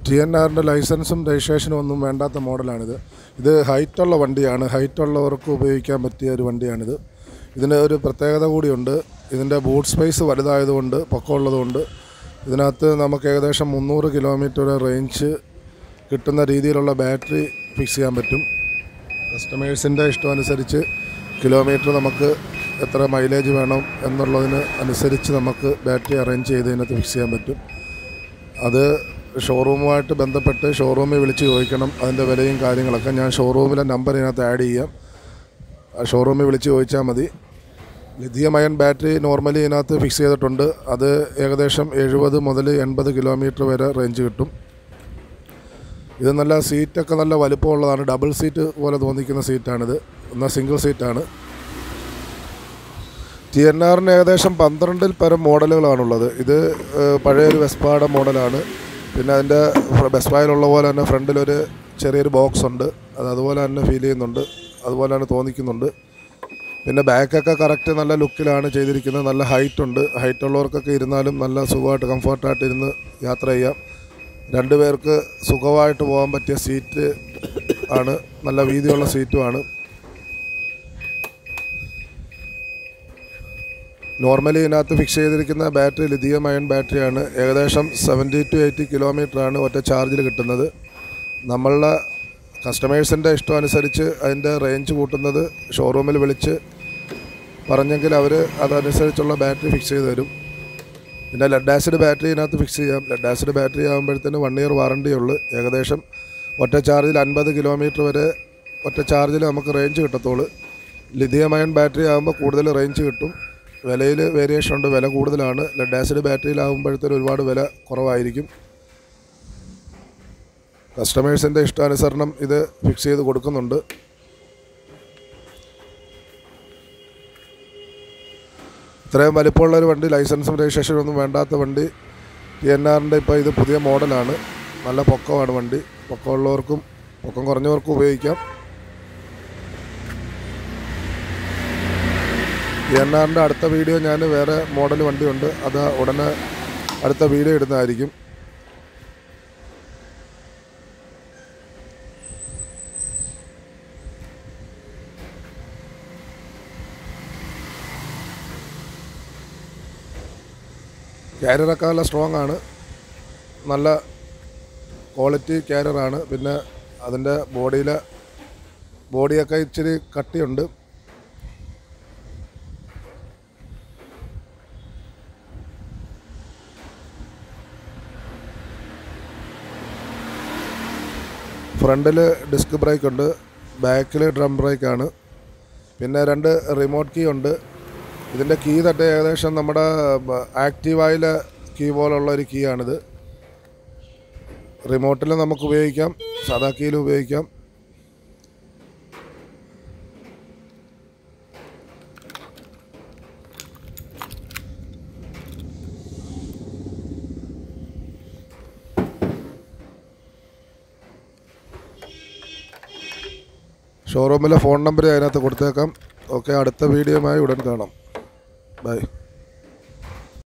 T N ആറിൻ്റെ ലൈസൻസും രജിസ്ട്രേഷനും ഒന്നും വേണ്ടാത്ത മോഡലാണിത് ഇത് ഹൈറ്റുള്ള വണ്ടിയാണ് ഹൈറ്റുള്ളവർക്ക് ഉപയോഗിക്കാൻ പറ്റിയ ഒരു വണ്ടിയാണിത് ഇതിന് ഒരു പ്രത്യേകത കൂടിയുണ്ട് ഇതിൻ്റെ ബൂട്ട് സ്പേസ് വലുതായതുകൊണ്ട് പൊക്കമുള്ളതുകൊണ്ട് ഇതിനകത്ത് നമുക്ക് ഏകദേശം മുന്നൂറ് കിലോമീറ്റർ റേഞ്ച് കിട്ടുന്ന രീതിയിലുള്ള ബാറ്ററി ഫിക്സ് ചെയ്യാൻ പറ്റും കസ്റ്റമേഴ്സിൻ്റെ ഇഷ്ടമനുസരിച്ച് കിലോമീറ്റർ നമുക്ക് എത്ര മൈലേജ് വേണം എന്നുള്ളതിന് അനുസരിച്ച് നമുക്ക് ബാറ്ററി അറേഞ്ച് ചെയ്ത് ഇതിനകത്ത് ഫിക്സ് ചെയ്യാൻ പറ്റും അത് ഷോറൂമുമായിട്ട് ബന്ധപ്പെട്ട് ഷോറൂമിൽ വിളിച്ച് ചോദിക്കണം അതിൻ്റെ വിലയും കാര്യങ്ങളൊക്കെ ഞാൻ ഷോറൂമിലെ നമ്പർ ഇതിനകത്ത് ആഡ് ചെയ്യാം ആ ഷോറൂമിൽ വിളിച്ച് ചോദിച്ചാൽ മതി ലിഥിയം അയൺ ബാറ്ററി നോർമലി ഇതിനകത്ത് ഫിക്സ് ചെയ്തിട്ടുണ്ട് അത് ഏകദേശം എഴുപത് മുതൽ എൺപത് കിലോമീറ്റർ വരെ റേഞ്ച് കിട്ടും ഇത് നല്ല സീറ്റൊക്കെ നല്ല വലുപ്പമുള്ളതാണ് ഡബിൾ സീറ്റ് പോലെ തോന്നിക്കുന്ന സീറ്റാണിത് എന്നാൽ സിംഗിൾ സീറ്റാണ് ടി എൻ ആറിന് ഏകദേശം പന്ത്രണ്ടിൽ പരം മോഡലുകളാണുള്ളത് ഇത് ഏഹ്, പഴയൊരു വെസ്പായുടെ മോഡലാണ് പിന്നെ അതിൻ്റെ വെസ്പായിലുള്ള പോലെ തന്നെ ഫ്രണ്ടിലൊരു ചെറിയൊരു ബോക്സ് ഉണ്ട് അത് അതുപോലെ തന്നെ ഫീൽ ചെയ്യുന്നുണ്ട് അതുപോലെ തന്നെ തോന്നിക്കുന്നുണ്ട് പിന്നെ ബാക്കൊക്കെ കറക്റ്റ് നല്ല ലുക്കിലാണ് ചെയ്തിരിക്കുന്നത് നല്ല ഹൈറ്റ് ഉണ്ട് ഹൈറ്റ് ഉള്ളവർക്കൊക്കെ ഇരുന്നാലും നല്ല സുഖമായിട്ട് കംഫർട്ടായിട്ട് ഇരുന്ന് യാത്ര ചെയ്യാം രണ്ട് പേർക്ക് സുഖമായിട്ട് പോകാൻ പറ്റിയ സീറ്റ് ആണ് നല്ല വീതിയുള്ള സീറ്റുമാണ് നോർമലി ഇതിനകത്ത് ഫിക്സ് ചെയ്തിരിക്കുന്ന ബാറ്ററി ലിഥിയം അയൺ ബാറ്ററിയാണ് ഏകദേശം സെവൻറ്റി ടു എയ്റ്റി കിലോമീറ്ററാണ് ഒറ്റ ചാർജിൽ കിട്ടുന്നത് നമ്മളുടെ കസ്റ്റമേഴ്സിൻ്റെ ഇഷ്ടം അനുസരിച്ച് അതിൻ്റെ റേഞ്ച് കൂട്ടുന്നത് ഷോറൂമിൽ വിളിച്ച് പറഞ്ഞെങ്കിൽ അവർ അതനുസരിച്ചുള്ള ബാറ്ററി ഫിക്സ് ചെയ്ത് തരും പിന്നെ ലെഡ് ആസിഡ് ബാറ്ററി ഇതിനകത്ത് ഫിക്സ് ചെയ്യാം ലെഡ് ആസിഡ് ബാറ്ററി ആകുമ്പോഴത്തേന് വൺ ഇയർ വാറണ്ടി ഉള്ളു ഏകദേശം ഒറ്റ ചാർജിൽ അൻപത് കിലോമീറ്റർ വരെ ഒറ്റ ചാർജിൽ നമുക്ക് റേഞ്ച് കിട്ടത്തുള്ളൂ ലിഥിയം അയൺ ബാറ്ററി ആകുമ്പോൾ കൂടുതൽ റേഞ്ച് കിട്ടും വിലയിൽ വേരിയേഷൻ ഉണ്ട് വില കൂടുതലാണ് ലെഡ് ആസിഡ് ബാറ്ററിയിലാകുമ്പോഴത്തേന് ഒരുപാട് വില കുറവായിരിക്കും കസ്റ്റമേഴ്സിൻ്റെ ഇഷ്ടാനുസരണം ഇത് ഫിക്സ് ചെയ്ത് കൊടുക്കുന്നുണ്ട് ഇത്രയും വലിപ്പമുള്ള ഒരു വണ്ടി ലൈസൻസും രജിസ്ട്രേഷനും ഒന്നും വേണ്ടാത്ത വണ്ടി ടി എൻ ആറിൻ്റെ ഇപ്പോൾ ഇത് പുതിയ മോഡലാണ് നല്ല പൊക്കമാണ് വണ്ടി പൊക്കമുള്ളവർക്കും പൊക്കം കുറഞ്ഞവർക്കും ഉപയോഗിക്കാം ടി എൻ ആറിൻ്റെ അടുത്ത വീഡിയോ ഞാൻ വേറെ മോഡൽ വണ്ടിയുണ്ട് അത് ഉടനെ അടുത്ത വീഡിയോ ഇടുന്നതായിരിക്കും ക്യാരിയറൊക്കെ നല്ല സ്ട്രോങ് ആണ് നല്ല ക്വാളിറ്റി ക്യാരിയറാണ് പിന്നെ അതിൻ്റെ ബോഡിയിലെ ബോഡിയൊക്കെ ഇച്ചിരി കട്ടിയുണ്ട് ഫ്രണ്ടിൽ ഡിസ്ക് ബ്രേക്ക് ഉണ്ട് ബാക്കിൽ ഡ്രം ബ്രേക്കാണ് പിന്നെ രണ്ട് റിമോട്ട് കീ ഉണ്ട് ഇതിൻ്റെ കീ തട്ട് ഏകദേശം നമ്മുടെ ആക്റ്റീവായിലെ കീ പോലുള്ള ഒരു കീ ആണിത് റിമോട്ടിൽ നമുക്ക് ഉപയോഗിക്കാം സാധാ കീയിൽ ഉപയോഗിക്കാം ഷോറൂമിലെ ഫോൺ നമ്പർ അതിനകത്ത് കൊടുത്തേക്കാം ഓക്കെ അടുത്ത വീഡിയോയുമായി ഉടൻ കാണാം ബൈ